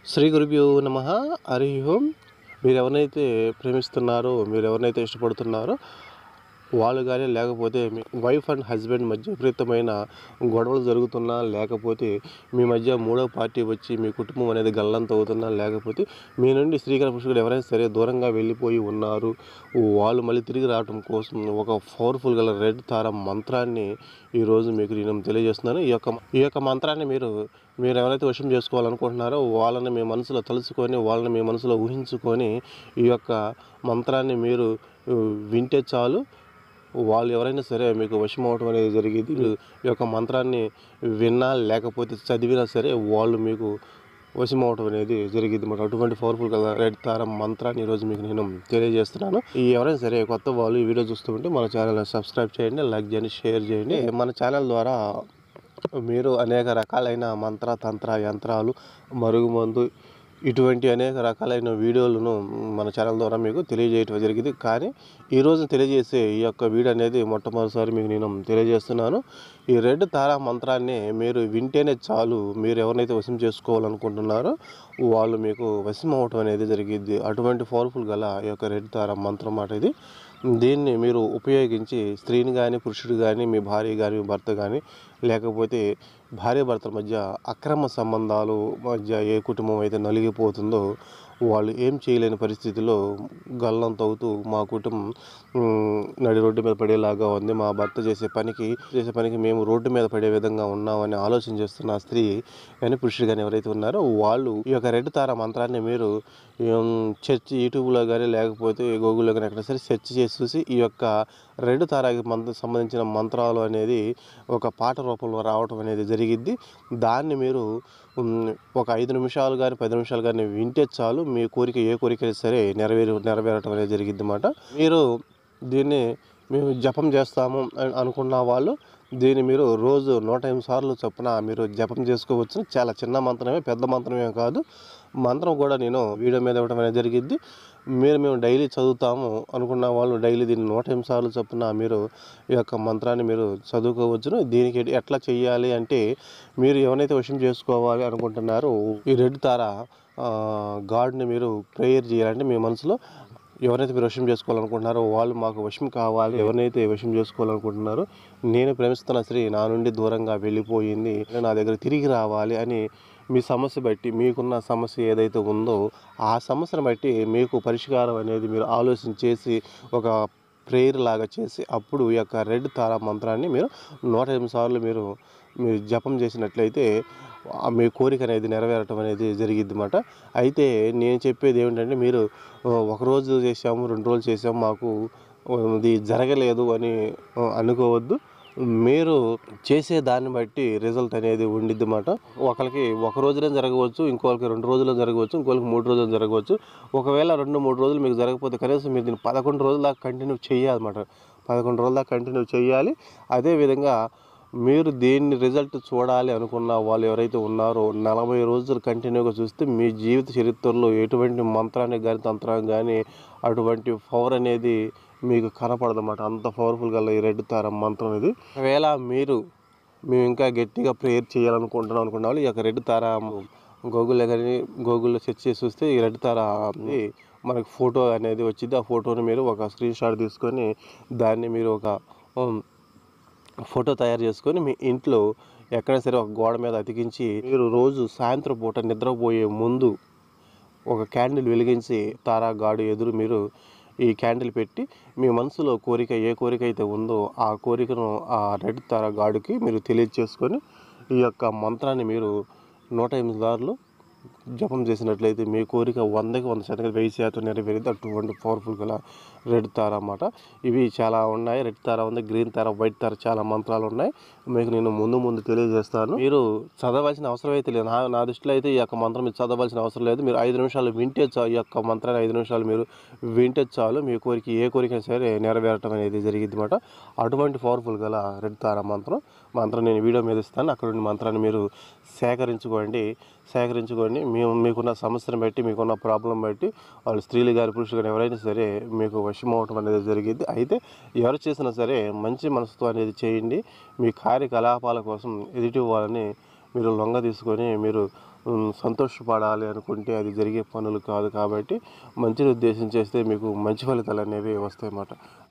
శ్రీ గురుభ్యో నమ హరి ఓం మీరు ఎవరినైతే ప్రేమిస్తున్నారో మీరు ఎవరినైతే ఇష్టపడుతున్నారో వాళ్ళు కానీ లేకపోతే మీ వైఫ్ అండ్ హస్బెండ్ మధ్య విపరీతమైన గొడవలు జరుగుతున్నా లేకపోతే మీ మధ్య మూడో పార్టీ వచ్చి మీ కుటుంబం అనేది గల్లంత అవుతున్నా లేకపోతే మీ నుండి శ్రీకర పురుషుడు ఎవరైనా సరే దూరంగా వెళ్ళిపోయి ఉన్నారు వాళ్ళు మళ్ళీ తిరిగి రావడం కోసం ఒక పవర్ఫుల్ గల రెడ్ తార మంత్రాన్ని ఈరోజు మీకు నేను తెలియజేస్తున్నాను ఈ యొక్క ఈ యొక్క మంత్రాన్ని మీరు మీరు ఎవరైతే వశం చేసుకోవాలనుకుంటున్నారో వాళ్ళని మీ మనసులో తలుచుకొని వాళ్ళని మీ మనసులో ఊహించుకొని ఈ యొక్క మంత్రాన్ని మీరు ఉ, వింటే చాలు వాళ్ళు ఎవరైనా సరే మీకు వశం అవటం అనేది జరిగేది మీరు ఈ యొక్క మంత్రాన్ని విన్నా లేకపోతే చదివినా సరే వాళ్ళు మీకు వశం అవటం అనేది జరిగింది మరి అటువంటి పవర్ఫుల్ కదా రెడ్ తారం మంత్రాన్ని ఈరోజు మీకు నేను తెలియజేస్తున్నాను ఈ ఎవరైనా సరే కొత్త వాళ్ళు ఈ వీడియో చూస్తుంటే మన ఛానల్ సబ్స్క్రైబ్ చేయండి లైక్ చేయండి షేర్ చేయండి మన ఛానల్ ద్వారా మీరు అనేక రకాలైన మంత్ర తంత్ర యంత్రాలు మరుగుమందు ఇటువంటి అనేక రకాలైన వీడియోలను మన ఛానల్ ద్వారా మీకు తెలియజేయటం జరిగింది కానీ ఈరోజు తెలియజేసే ఈ యొక్క వీడియో అనేది మొట్టమొదటిసారి మీకు నేను తెలియజేస్తున్నాను ఈ రెడ్ తారా మంత్రాన్ని మీరు వింటేనే చాలు మీరు ఎవరినైతే వశం చేసుకోవాలనుకుంటున్నారో వాళ్ళు మీకు వశం అవటం అనేది జరిగింది అటువంటి పవర్ఫుల్ గల ఈ యొక్క రెడ్ తారా మంత్రం మాట ఇది దీన్ని మీరు ఉపయోగించి స్త్రీని కానీ పురుషుడు కానీ మీ భార్య కానీ మీ భర్త కానీ లేకపోతే భార్య భర్తల మధ్య అక్రమ సంబంధాలు మధ్య ఏ కుటుంబం అయితే నలిగిపోతుందో వాళ్ళు ఏం చేయలేని పరిస్థితిలో గల్లంత అవుతూ మా కుటుంబం మ్, నడి రోడ్డు మీద పడేలాగా ఉంది మా భర్త చేసే పనికి చేసే పనికి మేము రోడ్డు మీద పడే విధంగా ఉన్నామని ఆలోచన చేస్తున్న ఆ స్త్రీ కానీ పురుషుడు కానీ ఎవరైతే ఉన్నారో వాళ్ళు ఈ యొక్క రెడ్ తార మంత్రాన్ని మీరు ఏం, చర్చ్ యూట్యూబ్లో కానీ లేకపోతే గూగుల్లో కానీ ఎక్కడ సరే సెర్చ్ చేసి చూసి ఈ యొక్క రెడ్ తారాకి మంత్ర సంబంధించిన మంత్రాలు అనేది ఒక పాట రూపంలో రావటం అనేది జరిగిద్ది దాన్ని మీరు ఉమ్, ఒక ఐదు నిమిషాలు కానీ పది నిమిషాలు కానీ వింటే చాలు మీ కోరిక ఏ కోరిక అయినా సరే నెరవేరు నెరవేరటం అనేది జరిగిద్ది అన్నమాట మీరు దీన్ని మేము జపం చేస్తాము అని అనుకున్న వాళ్ళు దీన్ని మీరు రోజు నూట ఎనిమిది సార్లు చొప్పున మీరు జపం చేసుకోవచ్చు చాలా చిన్న మంత్రమే పెద్ద మంత్రమే కాదు మంత్రం కూడా నేను వీడియో మీద ఇవ్వడం అనేది జరిగిద్ది మీరు మేము డైలీ చదువుతాము అనుకున్న వాళ్ళు డైలీ దీన్ని నూట ఎనిమిది సార్లు చొప్పున మీరు ఈ యొక్క మంత్రాన్ని మీరు చదువుకోవచ్చును దీనికి ఎట్లా చేయాలి అంటే మీరు ఎవరైతే వశం చేసుకోవాలి అనుకుంటున్నారో ఈ రెడ్ తార ఆ, గాడ్ని మీరు ప్రేయర్ చేయాలంటే మీ మనసులో ఎవరైతే మీరు వశం చేసుకోవాలనుకుంటున్నారో వాళ్ళు మాకు వశం కావాలి ఎవరినైతే వశం చేసుకోవాలనుకుంటున్నారో నేను ప్రేమిస్తున్న స్త్రీ నా నుండి దూరంగా వెళ్ళిపోయింది నా దగ్గర తిరిగి రావాలి అని మీ సమస్య బట్టి మీకున్న సమస్య ఏదైతే ఉందో ఆ సమస్యను బట్టి మీకు పరిష్కారం అనేది మీరు ఆలోచన చేసి ఒక ప్రేయర్ లాగా చేసి అప్పుడు ఈ యొక్క రెడ్ తారా మంత్రాన్ని మీరు నూట ఎనిమిది సార్లు మీరు మీరు జపం చేసినట్లయితే ఆ మీ కోరిక అనేది నెరవేరటం అనేది జరిగిద్ది అన్నమాట అయితే నేను చెప్పేది ఏమిటంటే మీరు ఆ, ఒక రోజు చేసాము రెండు రోజులు చేసాము మాకు ఆ, ఇది జరగలేదు అని ఆ, అనుకోవద్దు మీరు చేసే దాన్ని బట్టి రిజల్ట్ అనేది ఉండిద్ది అన్నమాట ఒకరికి ఒక రోజునే జరగవచ్చు ఇంకొకరికి రెండు రోజుల్లో జరగవచ్చు ఇంకొకరికి మూడు రోజులు జరగవచ్చు ఒకవేళ రెండు మూడు రోజులు మీకు జరగకపోతే కనీసం మీరు దీన్ని పదకొండు రోజుల దాకా కంటిన్యూ చేయాలన్నమాట పదకొండు రోజుల దాకా కంటిన్యూ చేయాలి అదేవిధంగా మీరు దేన్ని రిజల్ట్ చూడాలి అనుకున్న వాళ్ళు ఎవరైతే ఉన్నారో నలభై రోజులు కంటిన్యూగా చూస్తే మీ జీవిత చరిత్రలో ఎటువంటి మంత్రానికి కానీ తంత్రానికి కానీ అటువంటి పవర్ అనేది మీకు కనపడదన్నమాట అంత పవర్ఫుల్ గల ఈ రెడ్ తార మంత్రం ఇది ఒకవేళ మీరు మేము ఇంకా గట్టిగా ప్రేయర్ చేయాలనుకుంటున్నాం అనుకున్న వాళ్ళు ఈ యొక్క రెడ్ తార గూగుల్లో కానీ గూగుల్లో సెర్చ్ చేసి చూస్తే ఈ రెడ్ తార అనేది మనకు ఫోటో అనేది వచ్చింది ఆ ఫోటోని మీరు ఒక స్క్రీన్ షాట్ తీసుకొని దాన్ని మీరు ఒక ఉమ్, ఫోటో తయారు చేసుకొని మీ ఇంట్లో ఎక్కడైనా సరే ఒక గోడ మీద అతికించి మీరు రోజు సాయంత్రం పూట నిద్రపోయే ముందు ఒక క్యాండిల్ వెలిగించి తారా గాడు ఎదురు మీరు ఈ క్యాండిల్ పెట్టి మీ మనసులో కోరిక ఏ కోరిక అయితే ఉందో ఆ కోరికను ఆ రెడ్ తారా గాడుకి మీరు తెలియజేసుకొని ఈ యొక్క మంత్రాన్ని మీరు నూట ఎనిమిది సార్లు జపం చేసినట్లయితే మీ కోరిక వందకి వంద శాతం వెయ్యి శాతం నెరవేరింది అటువంటి పవర్ఫుల్ గల రెడ్ తార అన్నమాట ఇవి చాలా ఉన్నాయి రెడ్ తార ఉంది గ్రీన్ తార వైట్ తార చాలా మంత్రాలు ఉన్నాయి మీకు నేను ముందు ముందు తెలియజేస్తాను మీరు చదవాల్సిన అవసరం అయితే లేదు నా నా దృష్టిలో అయితే ఈ యొక్క మంత్రం మీరు చదవాల్సిన అవసరం లేదు మీరు ఐదు నిమిషాలు వింటే చాలు ఈ యొక్క మంత్రాన్ని ఐదు నిమిషాలు మీరు వింటే చాలు మీ కోరిక ఏ కోరిక సరే నెరవేరటం అనేది జరిగింది అనమాట అటువంటి పవర్ఫుల్ గల రెడ్ తార మంత్రం మంత్రం నేను వీడియో మీద ఇస్తాను అక్కడ ఉన్న మంత్రాన్ని మీరు సేకరించుకోండి సేకరించుకోండి మేము మీకున్న సమస్యను బట్టి మీకున్న ప్రాబ్లం బట్టి వాళ్ళు స్త్రీలు కానీ పురుషులు కానీ ఎవరైనా సరే మీకు వశం అవటం అనేది జరిగింది అయితే ఎవరు చేసినా సరే మంచి మనసుతో అనేది చేయండి మీ కార్యకలాపాల కోసం ఎదుటి వాళ్ళని మీరు లొంగ తీసుకొని మీరు ఉమ్, సంతోషపడాలి అనుకుంటే అది జరిగే పనులు కాదు కాబట్టి మంచిని ఉద్దేశం చేస్తే మీకు మంచి ఫలితాలు అనేవి వస్తాయి అన్నమాట